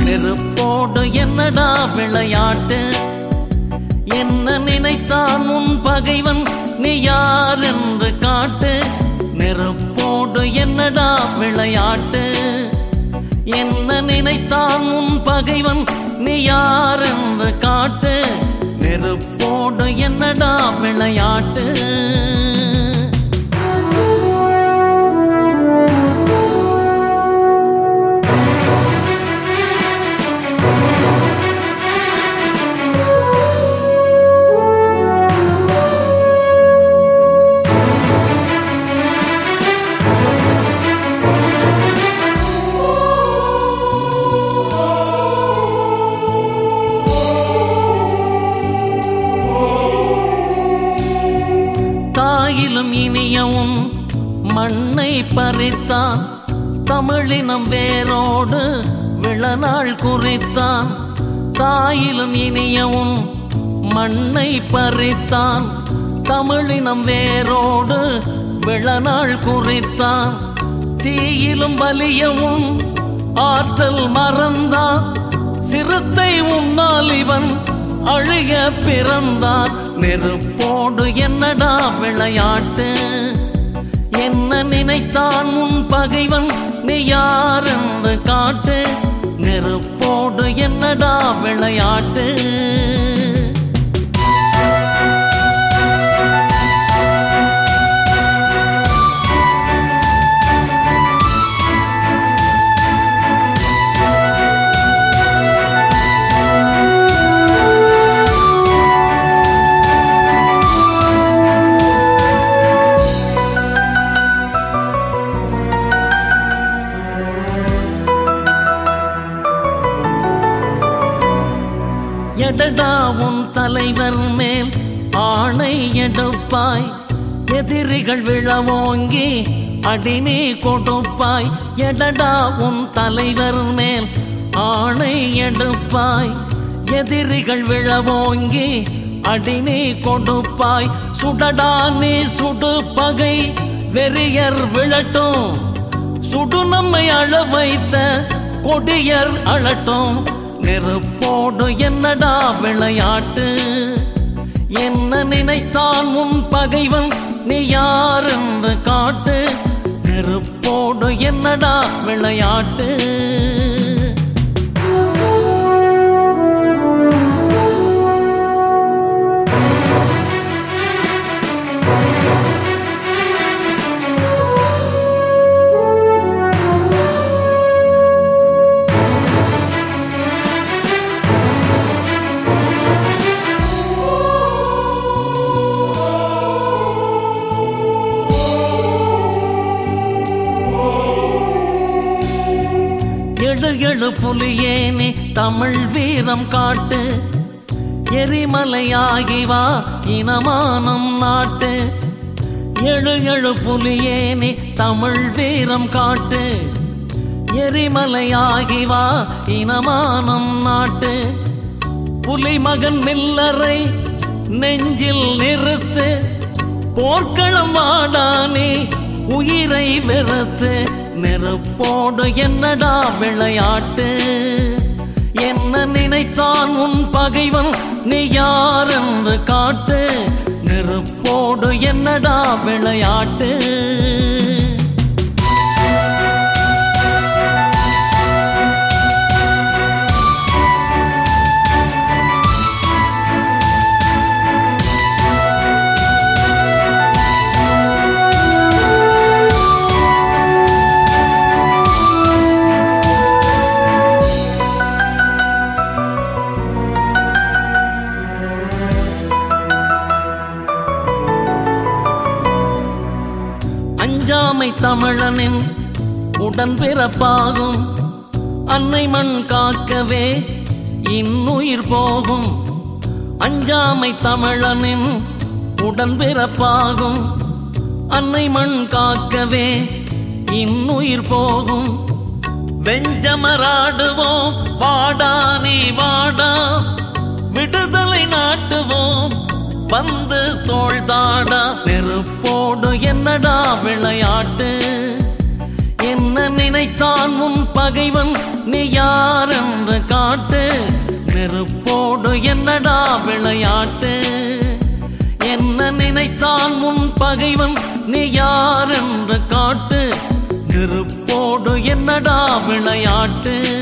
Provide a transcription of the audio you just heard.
நெருப்போடு என்னடா விளையாட்டு என்ன நினைத்தான் உன் பகைவன் நீ யார் என்று காட்டு நெருப்போடு என்னடா விளையாட்டு என்ன நினைத்தான் உன் பகைவன் நீ யார் என்று காட்டு நெருப்போடு என்னடா விளையாட்டு தாயிலும் இனியவும் மண்ணை பறித்தான் தமிழினம் வேரோடு விழநாள் குறித்தான் தாயிலும் இனியவும் மண்ணை பறித்தான் தமிழினம் வேரோடு விழநாள் குறித்தான் தீயிலும் வலியவும் ஆற்றல் மறந்தான் சிறுத்தை உன்னால் இவன் அழிய பிறந்தான் நெருப்போடு என்னடா விளையாட்டு என்ன நினைத்தான் உன் பகைவன் நீ யார் என்று காட்டு நெருப்போடு என்னடா விளையாட்டு எடடா உன் தலைவர் மேல் ஆணை எடுப்பாய் எதிரிகள் விழவோங்கி அடிநீ கொடுப்பாய் எடடா உன் தலைவர் மேல் ஆணை எடுப்பாய் எதிரிகள் விழவோங்கி அடிநீ கொடுப்பாய் சுடடா நீ சுடு பகை வெறியர் விழட்டும் சுடு நம்மை அழ வைத்த கொடியர் அழட்டும் நெருப்போடு என்னடா விளையாட்டு என்ன நினைத்தான் உன் பகைவன் நீ யார் என்று காட்டு நெருப்போடு என்னடா விளையாட்டு எழு எழு புலியேனே தமிழ் வீரம் காட்டு எரிமலையாகி வா இனமானம் நாட்டு எழு எழு புலியேனே தமிழ் வீரம் காட்டு எரிமலையாகி வா இனமானம் நாட்டு புலிமகன் மில்லரை நெஞ்சில் நிறுத்து போர்க்களம் வாடானே உயிரை வெறுத்து நெருப்போடு என்னடா விளையாட்டு என்ன நினைத்தான் உன் பகைவன் நீ யார் என்று காட்டு நெருப்போடு என்னடா விளையாட்டு அஞ்சாமை தமிழனின் உடன் பிறப்பாகும் அன்னை மண் காக்கவே இன்னுயிர் போகும் அஞ்சாமை தமிழனின் உடன் பிறப்பாகும் அன்னை மண் காக்கவே இன்னுயிர் போகும் வெஞ்சமராடுவோம் வாடா நீ வாடா விடுதலை நாட்டுவோம் வந்து தோள்தாடா நெருப்போடு என்னடா விளையாட்டு என்ன நினைத்தான் உன் பகைவன் நீ யார் என்று காட்டு நெருப்போடு என்னடா விளையாட்டு என்ன நினைத்தான் முன் பகைவன் நீ யார் என்று காட்டு நெருப்போடு என்னடா விளையாட்டு